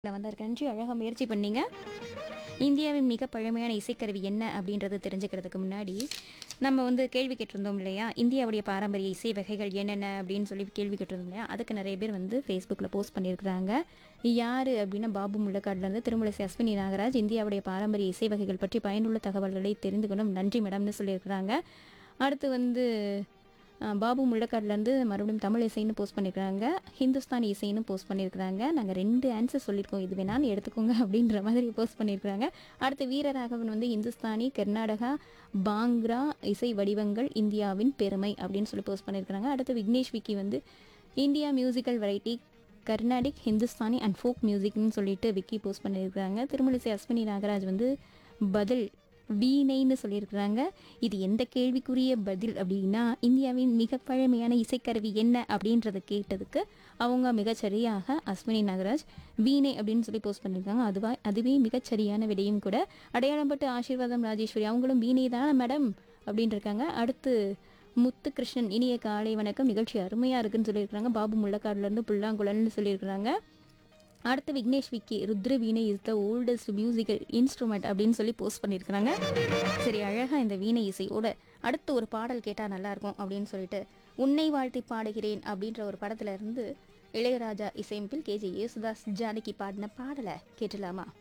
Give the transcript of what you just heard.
வந்தார் நன்றி அழகாக முயற்சி பண்ணீங்க இந்தியாவின் மிக பழமையான இசைக்கருவி என்ன அப்படின்றது தெரிஞ்சுக்கிறதுக்கு முன்னாடி நம்ம வந்து கேள்வி கேட்டிருந்தோம் இல்லையா இந்தியாவுடைய பாரம்பரிய இசை வகைகள் என்னென்ன அப்படின்னு சொல்லி கேள்வி கேட்டிருந்தோம் இல்லையா அதுக்கு நிறைய பேர் வந்து ஃபேஸ்புக்கில் போஸ்ட் பண்ணியிருக்கிறாங்க யார் அப்படின்னா பாபு முள்ளக்காடுலேருந்து திருமலை அஸ்வினி நாகராஜ் இந்தியாவுடைய பாரம்பரிய இசை வகைகள் பற்றி பயனுள்ள தகவல்களை தெரிந்துக்கணும் நன்றி மேடம்னு சொல்லியிருக்கிறாங்க அடுத்து வந்து அஹ், பாபு முள்ளக்காடுலேருந்து மறுபடியும் தமிழ் இசைன்னு போஸ்ட் பண்ணியிருக்கிறாங்க ஹிந்துஸ்தானி இசைன்னு போஸ்ட் பண்ணியிருக்கிறாங்க நாங்கள் ரெண்டு ஆன்சர் சொல்லியிருக்கோம் இது வேணாலும் எடுத்துக்கோங்க அப்படின்ற மாதிரி போஸ்ட் பண்ணியிருக்கிறாங்க அடுத்து வீரராகவன் வந்து இந்துஸ்தானி கர்நாடகா பாங்க்ரா இசை வடிவங்கள் இந்தியாவின் பெருமை அப்படின்னு சொல்லி போஸ்ட் பண்ணியிருக்கிறாங்க அடுத்து விக்னேஷ் விக்கி வந்து India musical variety Carnatic Hindustani and folk மியூசிக்னு சொல்லிட்டு விக்கி போஸ்ட் பண்ணியிருக்கிறாங்க திருமலிசை அஸ்வினி நாகராஜ் வந்து பதில் வீணைன்னு சொல்லியிருக்கிறாங்க இது எந்த கேள்விக்குரிய பதில் அப்படின்னா இந்தியாவின் மிக பழமையான இசைக்கருவி என்ன அப்படின்றத கேட்டதுக்கு அவங்க மிகச்சரியாக அஸ்வினி நாகராஜ் வீணை அப்படின்னு சொல்லி போஸ்ட் பண்ணியிருக்காங்க அதுவா அதுவே மிகச்சரியான விடையும் கூட அடையாளம்பட்டு ஆசீர்வாதம் ராஜேஸ்வரி அவங்களும் வீணை தானே மேடம் அப்படின்னு இருக்காங்க அடுத்து முத்துகிருஷ்ணன் இனிய காலை வணக்கம் நிகழ்ச்சி அருமையாக இருக்குன்னு சொல்லியிருக்கிறாங்க பாபு முள்ளக்காடுலேருந்து புல்லாங்குழல்னு சொல்லியிருக்கிறாங்க அடுத்து Vignesh Vicky Rudra veena is the oldest musical instrument அப்படின்னு சொல்லி போஸ்ட் பண்ணியிருக்கிறாங்க சரி அழகாக இந்த வீணை இசையோட அடுத்து ஒரு பாடல் கேட்டால் நல்லாயிருக்கும் அப்படின்னு சொல்லிட்டு உன்னை வாழ்த்தி பாடுகிறேன் அப்படின்ற ஒரு படத்துல இருந்து இளையராஜா இசையமைப்பில் கேஜே யேசுதாஸ் ஜானகி பாடின பாடலை கேட்டலாமா